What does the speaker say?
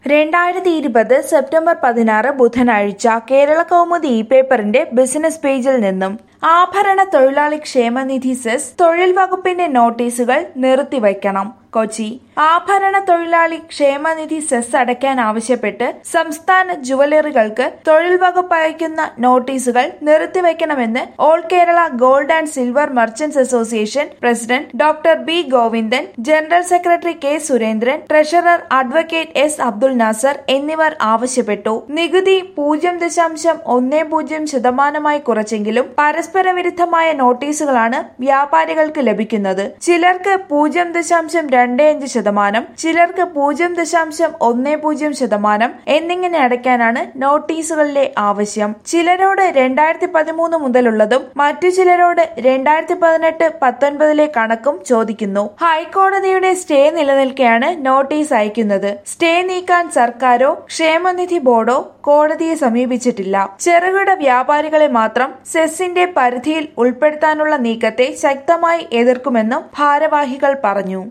രണ്ടായിരത്തി ഇരുപത് സെപ്റ്റംബർ പതിനാറ് ബുധനാഴ്ച കേരള കൗമുദി ഇ പേപ്പറിന്റെ ബിസിനസ് പേജിൽ നിന്നും ആഭരണ തൊഴിലാളി ക്ഷേമനിധി സെസ് തൊഴിൽ വകുപ്പിന്റെ നോട്ടീസുകൾ നിർത്തിവയ്ക്കണം കൊച്ചി ആഭരണ തൊഴിലാളി ക്ഷേമനിധി സെസ് അടയ്ക്കാൻ ആവശ്യപ്പെട്ട് സംസ്ഥാന ജുവലറികൾക്ക് തൊഴിൽ വകുപ്പ് അയക്കുന്ന നോട്ടീസുകൾ നിർത്തിവെക്കണമെന്ന് all Kerala gold and silver merchants association president doctor B Govindan general secretary K Surendran treasurer advocate S Abdul Nasser എന്നിവർ ആവശ്യപ്പെട്ടു നികുതി പൂജ്യം ദശാംശം ഒന്ന് പൂജ്യം ശതമാനമായി കുറച്ചെങ്കിലും പരസ്പര വിരുദ്ധമായ നോട്ടീസുകളാണ് വ്യാപാരികൾക്ക് ലഭിക്കുന്നത് ചിലർക്ക് പൂജ്യം ദശാംശം രണ്ട് അഞ്ച് ശതമാനം ചിലർക്ക് പൂജ്യം ദശാംശം ഒന്ന് പൂജ്യം ശതമാനം എന്നിങ്ങനെ അടയ്ക്കാനാണ് നോട്ടീസുകളിലെ ആവശ്യം ചിലരോട് രണ്ടായിരത്തി പതിമൂന്ന് മുതലുള്ളതും മറ്റു ചിലരോട് രണ്ടായിരത്തി പതിനെട്ട് പത്തൊൻപതിലെ കണക്കും ചോദിക്കുന്നു ഹൈക്കോടതിയുടെ സ്റ്റേ നിലനിൽക്കെയാണ് നോട്ടീസ് അയക്കുന്നത് സ്റ്റേ നീക്കാൻ സർക്കാരോ ക്ഷേമനിധി ബോർഡോ കോടതിയെ സമീപിച്ചിട്ടില്ല ചെറുകിട വ്യാപാരികളെ മാത്രം സെസ്സിന്റെ പരിധിയിൽ ഉൾപ്പെടുത്താനുള്ള നീക്കത്തെ ശക്തമായി എതിർക്കുമെന്നും ഭാരവാഹികൾ പറഞ്ഞു